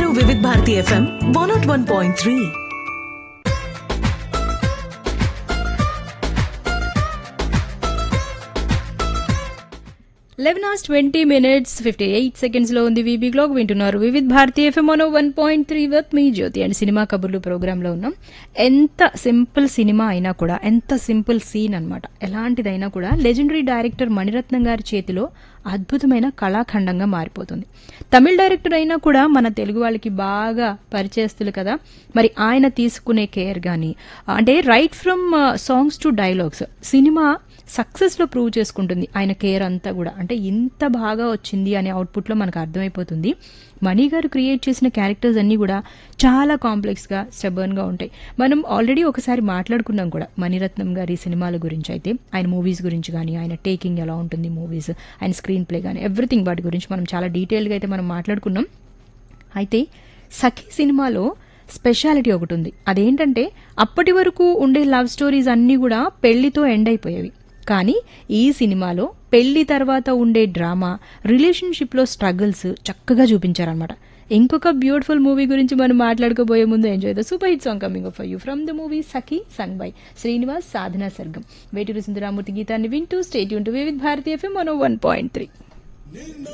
వింటున్నారు Vividh Bharati FM one naught one point three eleven hours twenty minutes fifty eight seconds లో ఉంది వీబీ గ్లోక్ వింటున్నారు వివిధ్ భారతీ ఎఫ్ఎం మనో one point three with me Jyothi and cinema కబుర్లు ప్రోగ్రామ్ లో ఉన్నాం ఎంత సింపుల్ సినిమా అయినా కూడా ఎంత సింపుల్ సీన్ అన్నమాట ఎలాంటిదైనా కూడా లెజెండరీ డైరెక్టర్ మణిరత్నం గారి చేతిలో అద్భుతమైన కళాఖండంగా మారిపోతుంది తమిళ డైరెక్టర్ అయినా కూడా మన తెలుగు వాళ్ళకి బాగా పరిచయస్తులు కదా మరి ఆయన తీసుకునే కేర్ గాని అంటే right from songs to dialogues cinema success లో ప్రూవ్ చేసుకుంటుంది ఆయన కేర్ అంతా కూడా అంటే ఇంత బాగా వచ్చింది అనే అవుట్పుట్ లో మనకు అర్థమైపోతుంది మణి గారు క్రియేట్ చేసిన క్యారెక్టర్స్ అన్ని కూడా చాలా కాంప్లెక్స్ గా స్టెబర్న్ గా ఉంటాయి మనం ఆల్రెడీ ఒకసారి మాట్లాడుకున్నాం కూడా మణిరత్నం గారి సినిమాల గురించి అయితే ఆయన మూవీస్ గురించి కానీ ఆయన టేకింగ్ ఎలా ఉంటుంది మూవీస్ ఆయన స్క్రీన్ ప్లే కానీ ఎవ్రీథింగ్ వాటి గురించి మనం చాలా డీటెయిల్ గా అయితే మనం మాట్లాడుకున్నాం అయితే సఖీ సినిమాలో స్పెషాలిటీ ఒకటి ఉంది అదేంటంటే అప్పటి వరకు ఉండే లవ్ స్టోరీస్ అన్నీ కూడా పెళ్లితో ఎండ్ అయిపోయేవి కానీ ఈ సినిమాలో పెళ్లి తర్వాత ఉండే డ్రామా రిలేషన్షిప్ లో స్ట్రగుల్స్ చక్కగా చూపించారనమాట ఇంకొక బ్యూటిఫుల్ మూవీ గురించి మనం మాట్లాడుకోబోయే ముందు enjoy the super hit song coming for you from the movie Sakhi sung by Srinivas Sadhana Sargam Veturi Sundararamamurthy గీతాన్ని వింటూ స్టేట్ యూన్ టు వివిధ్ భారతీయ ఎఫ్ఎం వన్ పాయింట్ త్రీ